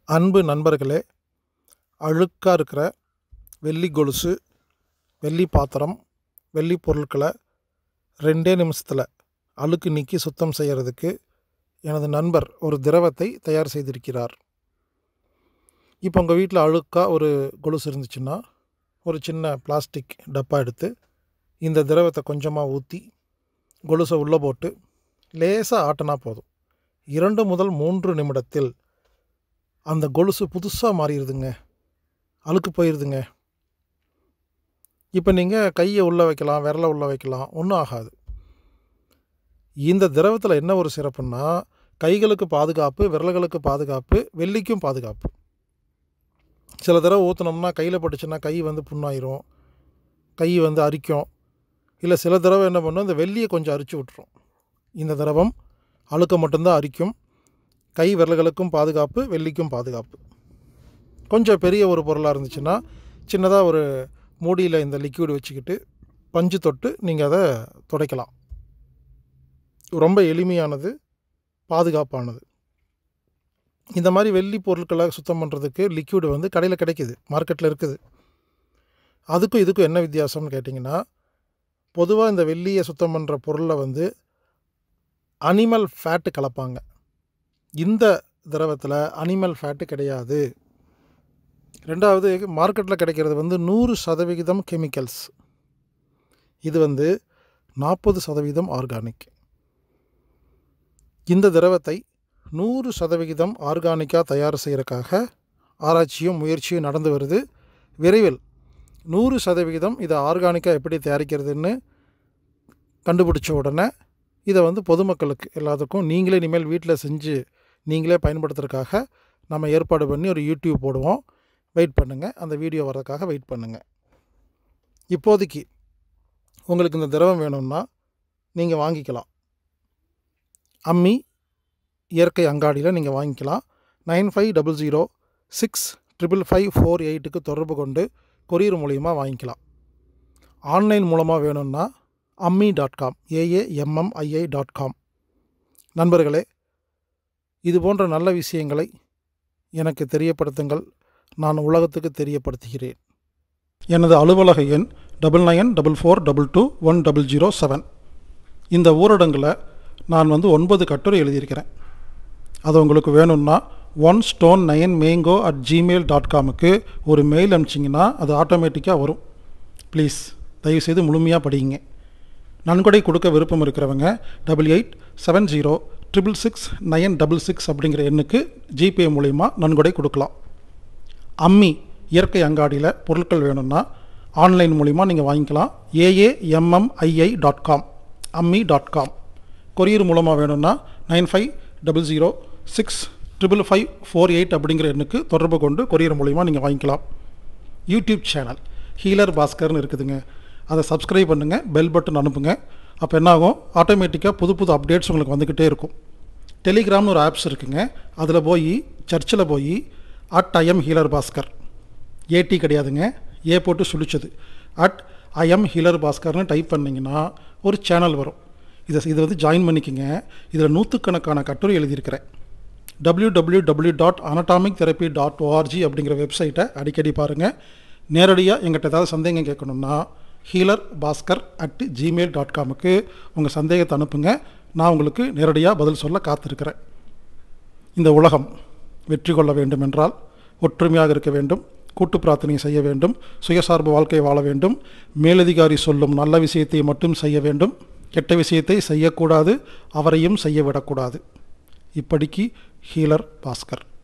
அன்பு நண்பர்களே அழுக்காக இருக்கிற வெள்ளி கொலுசு வெள்ளி பாத்திரம் வெள்ளி பொருட்களை ரெண்டே நிமிஷத்தில் அழுக்கு நீக்கி சுத்தம் செய்கிறதுக்கு எனது நண்பர் ஒரு திரவத்தை தயார் செய்திருக்கிறார் இப்போ உங்கள் வீட்டில் அழுக்காக ஒரு கொலுசு இருந்துச்சுன்னா ஒரு சின்ன பிளாஸ்டிக் டப்பா எடுத்து இந்த திரவத்தை கொஞ்சமாக ஊற்றி கொலுசை உள்ளே போட்டு லேசாக ஆட்டினா போதும் இரண்டு முதல் மூன்று நிமிடத்தில் அந்த கொலுசு புதுசாக மாறிடுதுங்க அழுக்கு போயிடுதுங்க இப்போ நீங்கள் கையை உள்ளே வைக்கலாம் விரலை உள்ளே வைக்கலாம் ஒன்றும் ஆகாது இந்த திரவத்தில் என்ன ஒரு சிறப்புன்னா கைகளுக்கு பாதுகாப்பு விரல்களுக்கு பாதுகாப்பு வெள்ளிக்கும் பாதுகாப்பு சில தடவை ஊற்றினோம்னா கையில் பட்டுச்சுன்னா கை வந்து புண்ணாயிரும் கை வந்து அரிக்கும் இல்லை சில தடவை என்ன பண்ணும் இந்த வெள்ளியை கொஞ்சம் அரிச்சு விட்டுரும் இந்த திரவம் அழுக்க மட்டும்தான் அரிக்கும் கை விரல்களுக்கும் பாதுகாப்பு வெள்ளிக்கும் பாதுகாப்பு கொஞ்சம் பெரிய ஒரு பொருளாக இருந்துச்சுன்னா சின்னதாக ஒரு மூடியில் இந்த லிக்விட் வச்சுக்கிட்டு பஞ்சு தொட்டு நீங்கள் அதை துடைக்கலாம் ரொம்ப எளிமையானது பாதுகாப்பானது இந்த மாதிரி வெள்ளி பொருட்களை சுத்தம் பண்ணுறதுக்கு லிக்விடு வந்து கடையில் கிடைக்கிது மார்க்கெட்டில் இருக்குது அதுக்கும் இதுக்கும் என்ன வித்தியாசம்னு கேட்டிங்கன்னா பொதுவாக இந்த வெள்ளியை சுத்தம் பண்ணுற பொருளை வந்து அனிமல் ஃபேட்டு கலப்பாங்க இந்த திரவத்தில் அனிமல் ஃபேட்டு கிடையாது ரெண்டாவது மார்க்கெட்டில் கிடைக்கிறது வந்து நூறு சதவிகிதம் கெமிக்கல்ஸ் இது வந்து நாற்பது சதவீதம் ஆர்கானிக் இந்த திரவத்தை நூறு சதவிகிதம் ஆர்கானிக்காக தயார் செய்கிறக்காக ஆராய்ச்சியும் முயற்சியும் நடந்து வருது விரைவில் நூறு சதவிகிதம் இதை ஆர்கானிக்காக எப்படி தயாரிக்கிறதுன்னு கண்டுபிடிச்ச உடனே இதை வந்து பொதுமக்களுக்கு எல்லாத்துக்கும் நீங்களே இனிமேல் வீட்டில் செஞ்சு நீங்களே பயன்படுத்துறதுக்காக நம்ம ஏற்பாடு பண்ணி ஒரு யூடியூப் போடுவோம் வெயிட் பண்ணுங்கள் அந்த வீடியோ வர்றதுக்காக வெயிட் பண்ணுங்கள் இப்போதைக்கு உங்களுக்கு இந்த திரவம் வேணும்னா நீங்கள் வாங்கிக்கலாம் அம்மி இயற்கை அங்காடியில் நீங்கள் வாங்கிக்கலாம் nine five double zero six triple five four எயிட்டுக்கு தொடர்பு கொண்டு கொரியர் மூலிமா வாங்கிக்கலாம் ஆன்லைன் மூலமாக வேணும்னா Ammi dot com A A M M I I dot com நண்பர்களே இது போன்ற நல்ல விஷயங்களை எனக்கு தெரியப்படுத்துங்கள் நான் உலகத்துக்கு தெரியப்படுத்துகிறேன் எனது அலுவலக எண் double nine double four double two one double zero seven இந்த ஊரடங்கில் நான் வந்து ஒன்பது கட்டுரை எழுதியிருக்கிறேன் அது உங்களுக்கு வேணும்னா one stone nine mango at Gmail dot காமுக்கு ஒரு மெயில் அனுப்பிச்சிங்கன்னா அது ஆட்டோமேட்டிக்காக வரும் ப்ளீஸ் தயவுசெய்து முழுமையாக படிங்க நன்கொடை கொடுக்க விருப்பம் இருக்கிறவங்க double eight seven zero triple six nine double six அப்படிங்கிற எண்ணுக்கு ஜிபே மூலிமா நன்கொடை கொடுக்கலாம் அம்மி இயற்கை அங்காடியில் பொருட்கள் வேணும்னா ஆன்லைன் மூலிமா நீங்கள் வாங்கிக்கலாம் A A M M I I dot com Ammi dot com courier மூலமாக வேணும்னா nine five double zero six triple five four eight அப்படிங்கிற எண்ணுக்கு தொடர்பு கொண்டு கொரியர் மூலிமா நீங்கள் வாங்கிக்கலாம் யூடியூப் சேனல் ஹீலர் பாஸ்கர்னு இருக்குதுங்க அதை சப்ஸ்கிரைப் பண்ணுங்கள் பெல் பட்டன் அனுப்புங்க அப்போ என்னாகும் ஆட்டோமேட்டிக்காக புது புது அப்டேட்ஸ் உங்களுக்கு வந்துக்கிட்டே இருக்கும் டெலிகிராம்னு ஒரு ஆப்ஸ் இருக்குங்க அதில் போய் சர்ச்சில் போய் at IM healer Bhaskar A D கிடையாதுங்க ஏ போட்டு சுழிச்சது அட் ஐஎம் ஹீலர் பாஸ்கர்னு டைப் பண்ணிங்கன்னா ஒரு சேனல் வரும் இதை இதை வந்து ஜாயின் பண்ணிக்கோங்க இதில் நூற்றுக்கணக்கான கட்டுரை எழுதியிருக்கிறேன் W W W dot anatomic therapy dot ORG அப்படிங்கிற வெப்சைட்டை அடிக்கடி பாருங்கள் நேரடியாக எங்கிட்ட ஏதாவது சந்தேகம் கேட்கணுன்னா healer Bhaskar at Gmail dot காமுக்கு உங்கள் சந்தேகத்தை அனுப்புங்க நான் உங்களுக்கு நேரடியாக பதில் சொல்ல காத்திருக்கிறேன் இந்த உலகம் வெற்றி கொள்ள வேண்டும் என்றால் ஒற்றுமையாக இருக்க வேண்டும் கூட்டு பிரார்த்தனை செய்ய வேண்டும் சுயசார்பு வாழ்க்கை வாழ வேண்டும் மேலதிகாரி சொல்லும் நல்ல விஷயத்தை மட்டும் செய்ய வேண்டும் கெட்ட விஷயத்தை செய்யக்கூடாது அவரையும் செய்ய விடக்கூடாது இப்படிக்கு ஹீலர் பாஸ்கர்